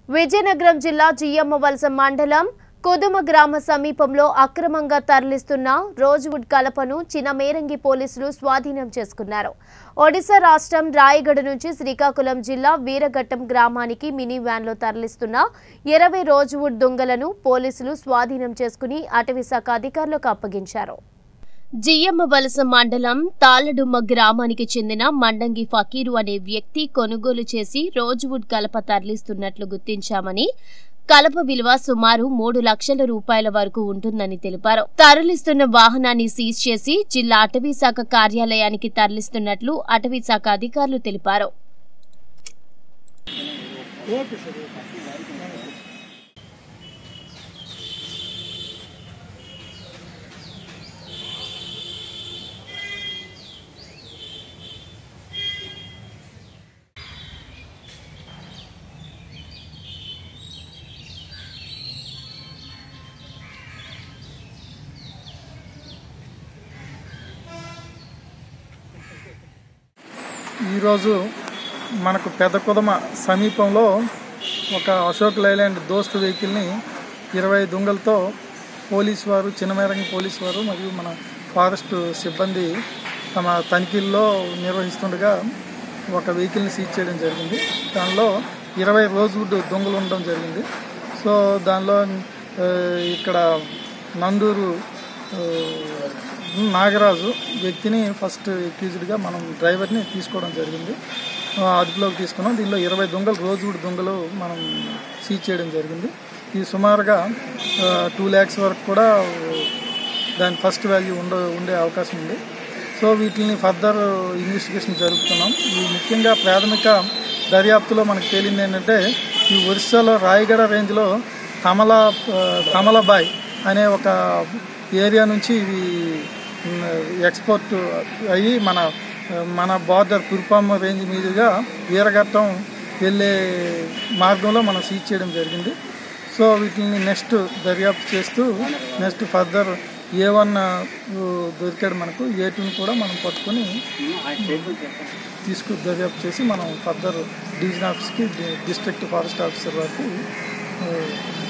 విజయనగరం జిల్లా జియ్యమ్మ వలస మండలం కుదుమ గ్రామ సమీపంలో అక్రమంగా తరలిస్తున్న రోజ్వుడ్ కలపను చినమేరంగి పోలీసులు స్వాధీనం చేసుకున్నారు ఒడిశా రాష్ట్రం రాయగఢ నుంచి శ్రీకాకుళం జిల్లా వీరఘట్టం గ్రామానికి మినీ వ్యాన్లో తరలిస్తున్న ఇరవై రోజ్వుడ్ దుంగలను పోలీసులు స్వాధీనం చేసుకుని అటవీశాఖ అధికారులకు అప్పగించారు జియ్యమ్మ వలస మండలం తాళ్లడుమ్మ గ్రామానికి చెందిన మండంగి ఫకీరు అనే వ్యక్తి కొనుగోలు చేసి రోజ్వుడ్ కలప తరలిస్తున్నట్లు గుర్తించామని కలప విలువ సుమారు మూడు లక్షల రూపాయల వరకు ఉంటుందని తెలిపారు తరలిస్తున్న వాహనాన్ని సీజ్ చేసి జిల్లా అటవీ శాఖ కార్యాలయానికి తరలిస్తున్నట్లు అటవీ శాఖ అధికారులు తెలిపారు ఈరోజు మనకు పెద్ద కుదమ సమీపంలో ఒక అశోక్ లైలాండ్ దోస్త్ వెహికల్ని ఇరవై దొంగలతో పోలీస్ వారు చిన్నమేరంగి పోలీస్ వారు మరియు మన ఫారెస్ట్ సిబ్బంది తమ తనిఖీల్లో నిర్వహిస్తుండగా ఒక వెహికల్ని సీజ్ చేయడం జరిగింది దానిలో ఇరవై రోజువుడ్ దొంగలు ఉండడం జరిగింది సో దానిలో ఆ, ఇక్కడ నందూరు ఆ, నాగరాజు వ్యక్తిని ఫస్ట్ అక్యూజ్డ్గా మనం డ్రైవర్ని తీసుకోవడం జరిగింది ఆ, అదుపులోకి తీసుకున్నాం దీనిలో ఇరవై దొంగలు రోజువుడ్ దొంగలు మనం సీజ్ చేయడం జరిగింది ఇది సుమారుగా టూ ల్యాక్స్ వరకు కూడా దాని ఫస్ట్ వాల్యూ ఉండ ఉండే అవకాశం ఉంది సో వీటిని ఫర్దర్ ఇన్వెస్టిగేషన్ జరుపుతున్నాం ఈ ముఖ్యంగా ప్రాథమిక దర్యాప్తులో మనకు తేలింది ఏంటంటే ఈ ఒరిస్సాలో రాయగడ రేంజ్లో కమలా కమలాబాయ్ అనే ఒక ఏరియా నుంచి ఇవి ఎక్స్పోర్ట్ అయ్యి మన మన బార్డర్ కురుపామ రేంజ్ మీదుగా వీరఘట్టం వెళ్ళే మార్గంలో మనం సీజ్ చేయడం జరిగింది సో వీటిని నెక్స్ట్ దర్యాప్తు చేస్తూ నెక్స్ట్ ఫర్దర్ ఏ వన్ దొరికాడు మనకు ఏ టూని కూడా మనం పట్టుకొని తీసుకు దర్యాప్తు చేసి మనం ఫర్దర్ డివిజన్ ఆఫీస్కి డిస్ట్రిక్ట్ ఫారెస్ట్ ఆఫీసర్ వరకు ఆ,